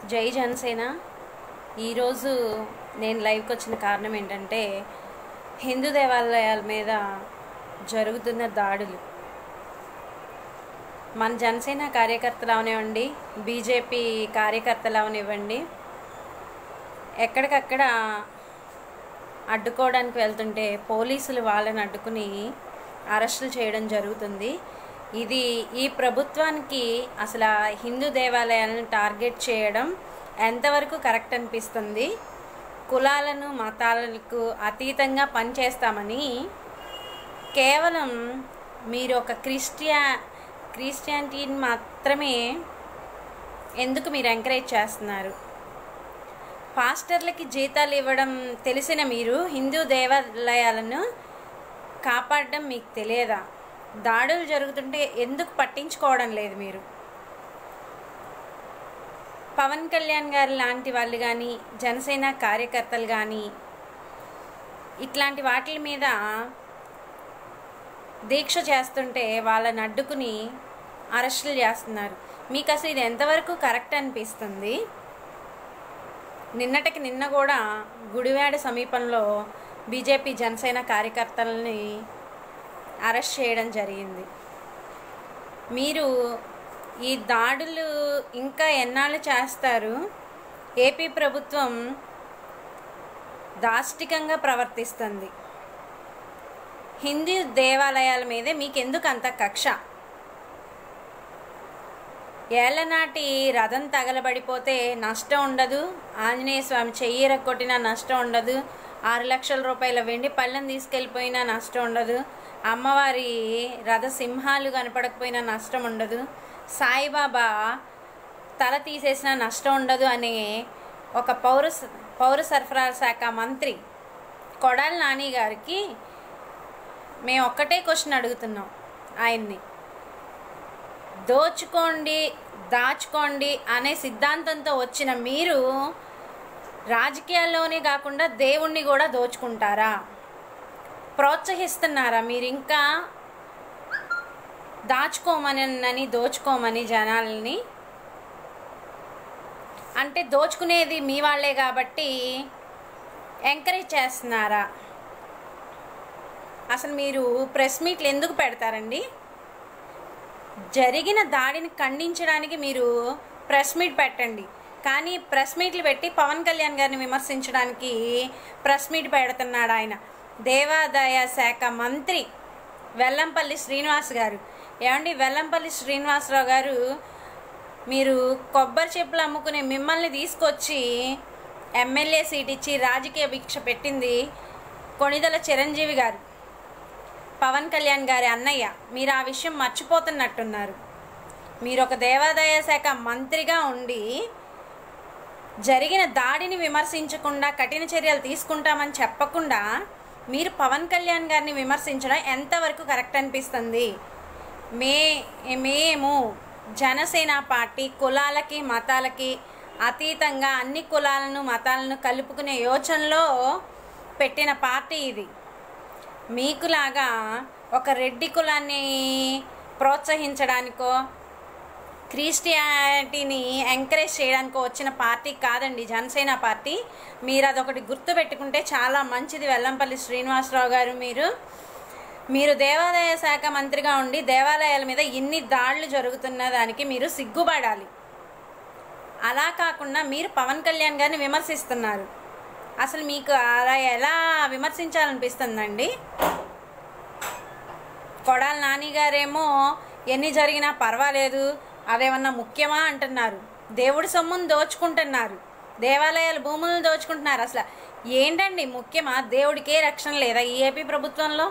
జై జనసేన ఈరోజు నేను లైవ్కి వచ్చిన కారణం ఏంటంటే హిందూ దేవాలయాల మీద జరుగుతున్న దాడులు మన జనసేన కార్యకర్తలు అవనివ్వండి బీజేపీ కార్యకర్తలు అవనివ్వండి ఎక్కడికక్కడ అడ్డుకోవడానికి వెళ్తుంటే పోలీసులు వాళ్ళని అడ్డుకుని అరెస్టులు చేయడం జరుగుతుంది ఇది ఈ ప్రభుత్వానికి అసలు ఆ హిందూ దేవాలయాలను టార్గెట్ చేయడం ఎంతవరకు కరెక్ట్ అనిపిస్తుంది కులాలను మతాలకు అతీతంగా పనిచేస్తామని కేవలం మీరు ఒక క్రిస్టియా క్రిస్టియానిటీని మాత్రమే ఎందుకు మీరు ఎంకరేజ్ చేస్తున్నారు పాస్టర్లకి జీతాలు ఇవ్వడం తెలిసిన మీరు హిందూ దేవాలయాలను కాపాడడం మీకు తెలియదా దాడులు జరుగుతుంటే ఎందుకు పట్టించుకోవడం లేదు మీరు పవన్ కళ్యాణ్ గారు లాంటి వాళ్ళు కానీ జనసేన కార్యకర్తలు కానీ ఇట్లాంటి వాటి మీద దీక్ష చేస్తుంటే వాళ్ళని అడ్డుకుని అరెస్టులు చేస్తున్నారు మీకు అసలు ఇది ఎంతవరకు కరెక్ట్ అనిపిస్తుంది నిన్నటికి నిన్న కూడా గుడివాడ సమీపంలో బీజేపీ జనసేన కార్యకర్తలని అరెస్ట్ చేయడం జరిగింది మీరు ఈ దాడులు ఇంకా ఎన్నాళ్ళు చేస్తారు ఏపీ ప్రభుత్వం దాష్టికంగా ప్రవర్తిస్తుంది హిందూ దేవాలయాల మీదే మీకు ఎందుకు అంత కక్ష ఏళ్ళనాటి రథం తగలబడిపోతే నష్టం ఉండదు ఆంజనేయ స్వామి చెయ్యి కొట్టినా నష్టం ఉండదు ఆరు లక్షల రూపాయల వెండి పళ్ళెం తీసుకెళ్ళిపోయినా నష్టం ఉండదు అమ్మవారి రథ సింహాలు కనపడకపోయినా నష్టం ఉండదు సాయిబాబా తల తీసేసిన నష్టం ఉండదు అనే ఒక పౌర పౌర సరఫరా శాఖ మంత్రి కొడాలి నాని గారికి మేము ఒక్కటే క్వశ్చన్ అడుగుతున్నాం ఆయన్ని దోచుకోండి దాచుకోండి అనే సిద్ధాంతంతో వచ్చిన మీరు రాజకీయాల్లోనే కాకుండా దేవుణ్ణి కూడా దోచుకుంటారా ప్రోత్సహిస్తున్నారా మీరు ఇంకా దాచుకోమని దోచుకోమని జనాల్ని అంటే దోచుకునేది మీ వాళ్ళే కాబట్టి ఎంకరేజ్ చేస్తున్నారా అసలు మీరు ప్రెస్ మీట్లు ఎందుకు పెడతారండి జరిగిన దాడిని ఖండించడానికి మీరు ప్రెస్ మీట్ పెట్టండి కానీ ప్రెస్ మీట్లు పెట్టి పవన్ కళ్యాణ్ గారిని విమర్శించడానికి ప్రెస్ మీట్ పెడుతున్నాడు ఆయన దేవాదాయ శాఖ మంత్రి వెల్లంపల్లి శ్రీనివాస్ గారు ఏమండి వెల్లంపల్లి శ్రీనివాసరావు గారు మీరు కొబ్బరి చెప్పులు అమ్ముకునే మిమ్మల్ని తీసుకొచ్చి ఎమ్మెల్యే సీట్ ఇచ్చి రాజకీయ భిక్ష పెట్టింది కొణిదల చిరంజీవి గారు పవన్ కళ్యాణ్ గారి అన్నయ్య మీరు ఆ విషయం మర్చిపోతున్నట్టున్నారు మీరు ఒక దేవాదాయ శాఖ మంత్రిగా ఉండి జరిగిన దాడిని విమర్శించకుండా కఠిన చర్యలు తీసుకుంటామని చెప్పకుండా మీరు పవన్ కళ్యాణ్ గారిని విమర్శించడం ఎంతవరకు కరెక్ట్ అనిపిస్తుంది మే మేము జనసేన పార్టీ కులాలకి మతాలకి అతీతంగా అన్ని కులాలను మతాలను కలుపుకునే యోచనలో పెట్టిన పార్టీ ఇది మీకులాగా ఒక రెడ్డి కులాన్ని ప్రోత్సహించడానికో క్రిస్టియానిటీని ఎంకరేజ్ చేయడానికి వచ్చిన పార్టీ కాదండి జనసేన పార్టీ మీరు అదొకటి గుర్తు పెట్టుకుంటే చాలా మంచిది వెల్లంపల్లి శ్రీనివాసరావు గారు మీరు మీరు దేవాదాయ శాఖ మంత్రిగా ఉండి దేవాలయాల మీద ఇన్ని దాడులు జరుగుతున్న దానికి మీరు సిగ్గుపడాలి అలా కాకుండా మీరు పవన్ కళ్యాణ్ గారిని విమర్శిస్తున్నారు అసలు మీకు అలా ఎలా విమర్శించాలనిపిస్తుందండి కొడాలి నాని గారేమో ఎన్ని జరిగినా పర్వాలేదు అదేమన్నా ముఖ్యమా అంటున్నారు దేవుడి సొమ్మును దోచుకుంటున్నారు దేవాలయాల భూములను దోచుకుంటున్నారు అసలు ఏంటండి ముఖ్యమా దేవుడికే రక్షణ లేదా ఈ ఏపీ ప్రభుత్వంలో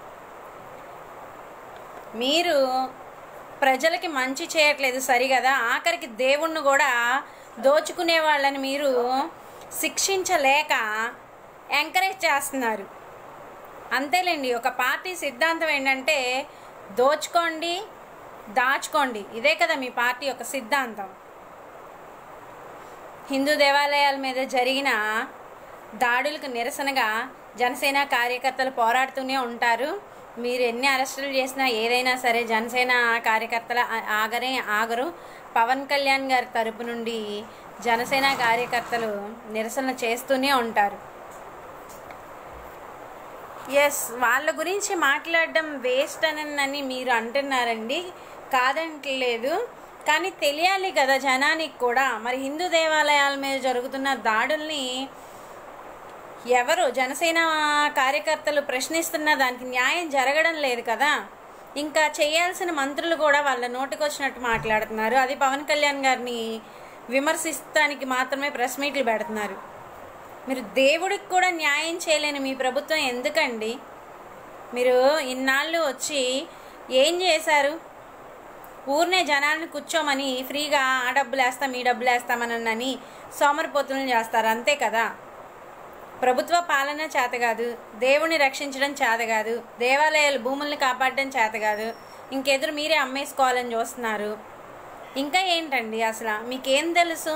మీరు ప్రజలకి మంచి చేయట్లేదు సరిగదా ఆఖరికి దేవుణ్ణి కూడా దోచుకునే వాళ్ళని మీరు శిక్షించలేక ఎంకరేజ్ చేస్తున్నారు అంతేలేండి ఒక పార్టీ సిద్ధాంతం ఏంటంటే దోచుకోండి దాచుకోండి ఇదే కదా మీ పార్టీ యొక్క సిద్ధాంతం హిందూ దేవాలయాల మీద జరిగిన దాడులకు నిరసనగా జనసేన కార్యకర్తలు పోరాడుతూనే ఉంటారు మీరు ఎన్ని అరెస్టులు చేసినా ఏదైనా సరే జనసేన కార్యకర్తల ఆ- ఆగరే ఆగరు పవన్ కళ్యాణ్ గారి తరపు నుండి జనసేన కార్యకర్తలు నిరసన చేస్తూనే ఉంటారు ఎస్ వాళ్ళ గురించి మాట్లాడడం వేస్ట్ అని మీరు అంటున్నారండి కాదంటలేదు కానీ తెలియాలి కదా జనానికి కూడా మరి హిందూ దేవాలయాల మీద జరుగుతున్న దాడుల్ని ఎవరు జనసేన కార్యకర్తలు ప్రశ్నిస్తున్న దానికి న్యాయం జరగడం లేదు కదా ఇంకా చేయాల్సిన మంత్రులు కూడా వాళ్ళ నోటికొచ్చినట్టు మాట్లాడుతున్నారు అది పవన్ కళ్యాణ్ గారిని విమర్శిస్తానికి మాత్రమే ప్రెస్ మీట్లు పెడుతున్నారు మీరు దేవుడికి కూడా న్యాయం చేయలేని మీ ప్రభుత్వం ఎందుకండి మీరు ఇన్నాళ్ళు వచ్చి ఏం చేశారు ఊరినే జనాలను కూర్చోమని ఫ్రీగా ఆ డబ్బులు వేస్తాం ఈ డబ్బులు వేస్తామనని సోమరిపోతులను చేస్తారు అంతే కదా ప్రభుత్వ పాలన చేత కాదు దేవుణ్ణి రక్షించడం చేత కాదు దేవాలయాల భూముల్ని కాపాడడం చేత కాదు ఇంకెదురు మీరే అమ్మేసుకోవాలని చూస్తున్నారు ఇంకా ఏంటండి అసలు మీకేం తెలుసు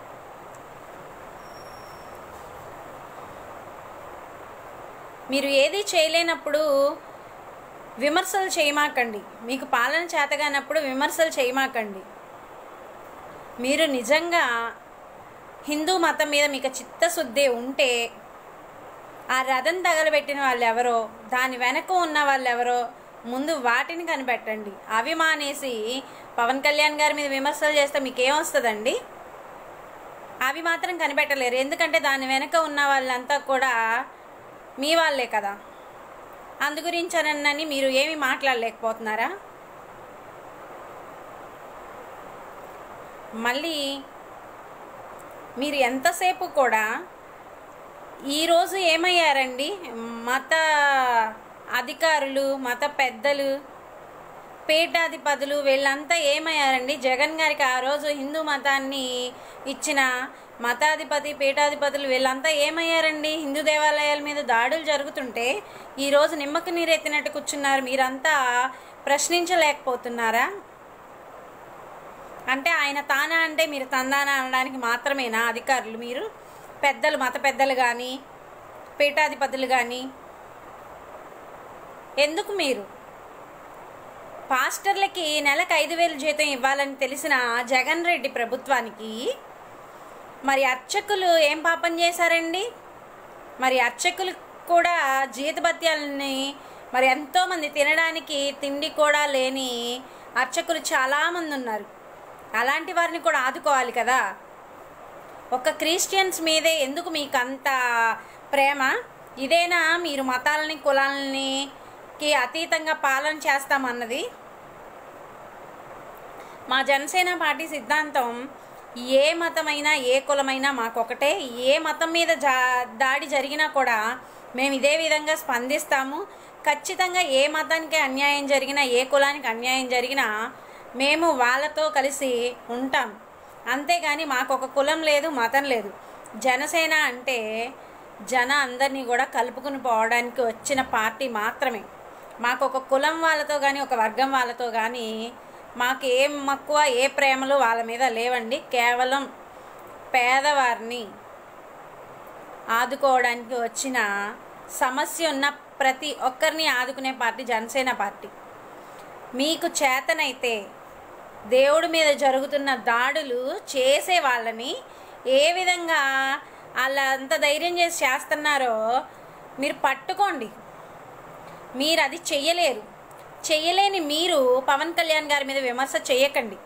మీరు ఏది చేయలేనప్పుడు విమర్శలు చేయమాకండి మీకు పాలన చేతగానప్పుడు విమర్శలు చేయమాకండి మీరు నిజంగా హిందూ మతం మీద మీకు చిత్తశుద్ధి ఉంటే ఆ రథం తగలబెట్టిన వాళ్ళు ఎవరో దాని వెనక ఉన్న వాళ్ళు ఎవరో ముందు వాటిని కనిపెట్టండి అవి మానేసి పవన్ కళ్యాణ్ గారి మీద విమర్శలు చేస్తే మీకేమొస్తుందండి అవి మాత్రం కనిపెట్టలేరు ఎందుకంటే దాని వెనక ఉన్న వాళ్ళంతా కూడా మీ వాళ్ళే కదా అందు గురించనని మీరు ఏమి మాట్లాడలేకపోతున్నారా మళ్ళీ మీరు ఎంతసేపు కూడా ఈరోజు ఏమయ్యారండి మత అధికారులు మత పెద్దలు పీఠాధిపతులు వీళ్ళంతా ఏమయ్యారండి జగన్ గారికి ఆ రోజు హిందూ మతాన్ని ఇచ్చిన మతాధిపతి పీఠాధిపతులు వీళ్ళంతా ఏమయ్యారండి హిందూ దేవాలయాల మీద దాడులు జరుగుతుంటే ఈరోజు నిమ్మకు నీరెత్తినట్టు కూర్చున్నారు మీరంతా ప్రశ్నించలేకపోతున్నారా అంటే ఆయన తానా అంటే మీరు తందానా అనడానికి మాత్రమేనా అధికారులు మీరు పెద్దలు మత పెద్దలు కానీ పీఠాధిపతులు కానీ ఎందుకు మీరు పాస్టర్లకి నెలకు ఐదు వేలు జీతం ఇవ్వాలని తెలిసిన జగన్ రెడ్డి ప్రభుత్వానికి మరి అర్చకులు ఏం పాపం చేశారండి మరి అర్చకులు కూడా జీతభత్యాలని మరి ఎంతోమంది తినడానికి తిండి కూడా లేని అర్చకులు చాలామంది ఉన్నారు అలాంటి వారిని కూడా ఆదుకోవాలి కదా ఒక క్రిస్టియన్స్ మీదే ఎందుకు మీకు అంత ప్రేమ ఇదేనా మీరు మతాలని కులాలని కి అతీతంగా పాలన చేస్తామన్నది మా జనసేన పార్టీ సిద్ధాంతం ఏ మతమైనా ఏ కులమైనా మాకొకటే ఏ మతం మీద జా దాడి జరిగినా కూడా మేము ఇదే విధంగా స్పందిస్తాము ఖచ్చితంగా ఏ మతానికి అన్యాయం జరిగినా ఏ కులానికి అన్యాయం జరిగినా మేము వాళ్ళతో కలిసి ఉంటాం అంతేగాని మాకు ఒక కులం లేదు మతం లేదు జనసేన అంటే జన అందరినీ కూడా కలుపుకుని పోవడానికి వచ్చిన పార్టీ మాత్రమే మాకు ఒక కులం వాళ్ళతో కానీ ఒక వర్గం వాళ్ళతో కానీ మాకు ఏ మక్కువ ఏ ప్రేమలు వాళ్ళ మీద లేవండి కేవలం పేదవారిని ఆదుకోవడానికి వచ్చిన సమస్య ఉన్న ప్రతి ఒక్కరిని ఆదుకునే పార్టీ జనసేన పార్టీ మీకు చేతనైతే దేవుడి మీద జరుగుతున్న దాడులు చేసే వాళ్ళని ఏ విధంగా వాళ్ళ అంత ధైర్యం చేసి చేస్తున్నారో మీరు పట్టుకోండి మీరు అది చెయ్యలేరు చెయ్యలేని మీరు పవన్ కళ్యాణ్ గారి మీద విమర్శ చేయకండి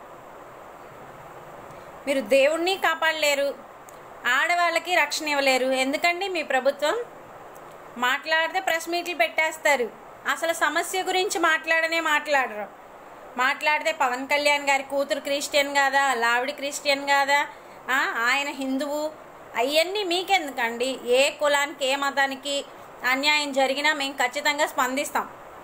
మీరు దేవుణ్ణి కాపాడలేరు ఆడవాళ్ళకి రక్షణ ఇవ్వలేరు ఎందుకండి మీ ప్రభుత్వం మాట్లాడితే ప్రెస్ మీట్లు పెట్టేస్తారు అసలు సమస్య గురించి మాట్లాడనే మాట్లాడరు మాట్లాడితే పవన్ కళ్యాణ్ గారి కూతురు క్రిస్టియన్ కాదా లావిడి క్రిస్టియన్ కాదా ఆ, ఆయన హిందువు అవన్నీ మీకెందుకండి ఏ కులానికి ఏ మతానికి అన్యాయం జరిగినా మేము ఖచ్చితంగా స్పందిస్తాం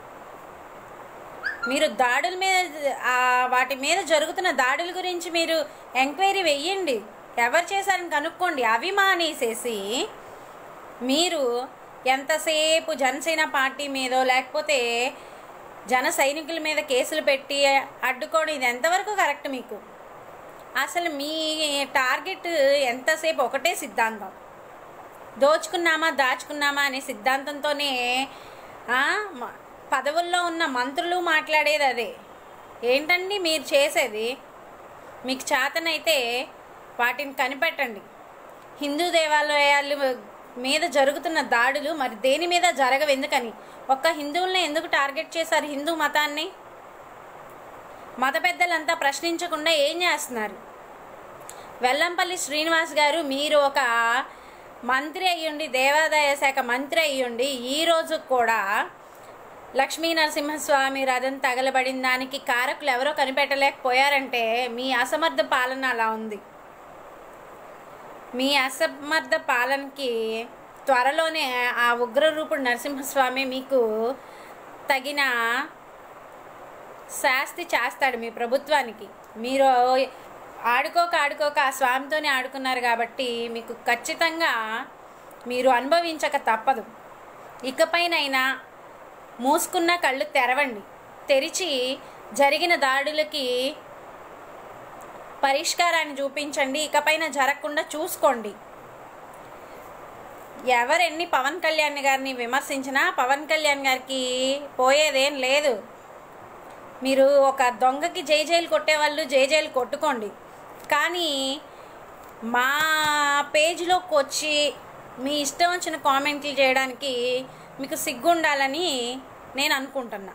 మీరు దాడుల మీద ఆ, వాటి మీద జరుగుతున్న దాడుల గురించి మీరు ఎంక్వైరీ వెయ్యండి ఎవరు చేశారని కనుక్కోండి అవి మానేసేసి మీరు ఎంతసేపు జనసేన పార్టీ మీదో లేకపోతే జన సైనికుల మీద కేసులు పెట్టి అడ్డుకోవడం ఇది ఎంతవరకు కరెక్ట్ మీకు అసలు మీ టార్గెట్ ఎంతసేపు ఒకటే సిద్ధాంతం దోచుకున్నామా దాచుకున్నామా అనే సిద్ధాంతంతోనే ఆ, మ- పదవుల్లో ఉన్న మంత్రులు మాట్లాడేది అదే ఏంటండి మీరు చేసేది మీకు చేతనైతే వాటిని కనిపెట్టండి హిందూ దేవాలయాలు మీద జరుగుతున్న దాడులు మరి దేని మీద జరగవు ఎందుకని ఒక్క హిందువుల్ని ఎందుకు టార్గెట్ చేశారు హిందూ మతాన్ని మత పెద్దలంతా ప్రశ్నించకుండా ఏం చేస్తున్నారు వెల్లంపల్లి శ్రీనివాస్ గారు మీరు ఒక మంత్రి అయ్యుండి దేవాదాయ శాఖ మంత్రి అయ్యుండి ఈరోజు కూడా లక్ష్మీ నరసింహస్వామి రథం తగలబడిన దానికి కారకులు ఎవరో కనిపెట్టలేకపోయారంటే మీ అసమర్థ పాలన అలా ఉంది మీ అసమర్థ పాలనకి త్వరలోనే ఆ ఉగ్రరూపుడు నరసింహస్వామి మీకు తగిన శాస్తి చేస్తాడు మీ ప్రభుత్వానికి మీరు ఆడుకోక ఆడుకోక ఆ స్వామితోనే ఆడుకున్నారు కాబట్టి మీకు ఖచ్చితంగా మీరు అనుభవించక తప్పదు ఇకపైనైనా మూసుకున్న కళ్ళు తెరవండి తెరిచి జరిగిన దాడులకి పరిష్కారాన్ని చూపించండి ఇకపైన జరగకుండా చూసుకోండి ఎవరెన్ని పవన్ కళ్యాణ్ గారిని విమర్శించినా పవన్ కళ్యాణ్ గారికి పోయేదేం లేదు మీరు ఒక దొంగకి జై జైలు కొట్టేవాళ్ళు జై జైలు కొట్టుకోండి కానీ మా పేజ్లోకి వచ్చి మీ ఇష్టం వచ్చిన కామెంట్లు చేయడానికి మీకు సిగ్గు ఉండాలని నేను అనుకుంటున్నా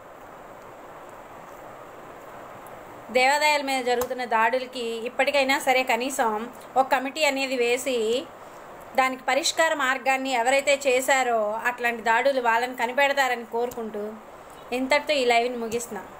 దేవాదాయాల మీద జరుగుతున్న దాడులకి ఇప్పటికైనా సరే కనీసం ఒక కమిటీ అనేది వేసి దానికి పరిష్కార మార్గాన్ని ఎవరైతే చేశారో అట్లాంటి దాడులు వాళ్ళని కనిపెడతారని కోరుకుంటూ ఇంతటితో ఈ లైవ్ని ముగిస్తున్నా